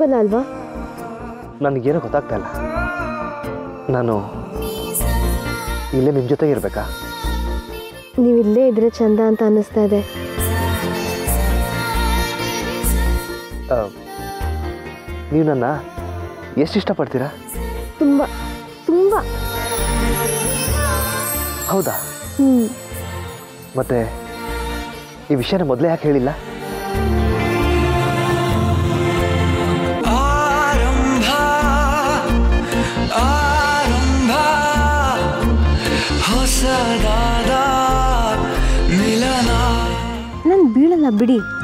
ಹೋಗಲ್ಲ ಅಲ್ವಾ ನನಗೇನೋ ಗೊತ್ತಾಗ್ತಾ ಇಲ್ಲ ನಾನು ಇಲ್ಲೇ ನಿಮ್ಮ ಜೊತೆಗೆ ಇರಬೇಕಾ ನೀವು ಇಲ್ಲೇ ಇದ್ರೆ ಚಂದ ಅಂತ ಅನ್ನಿಸ್ತಾ ಇದೆ ನೀವು ನನ್ನ ಎಷ್ಟು ಇಷ್ಟಪಡ್ತೀರಾ ತುಂಬ ತುಂಬ ಹೌದಾ ಹ್ಞೂ ಮತ್ತೆ ಈ ವಿಷಯನ ಮೊದಲೇ ಯಾಕೆ ಹೇಳಿಲ್ಲ ಆರಂಭ ಆರಂಭ ಹೊಸದಾದ ಮಿಲನ ನಾನು ಬೀಳಲ್ಲ ಬಿಡಿ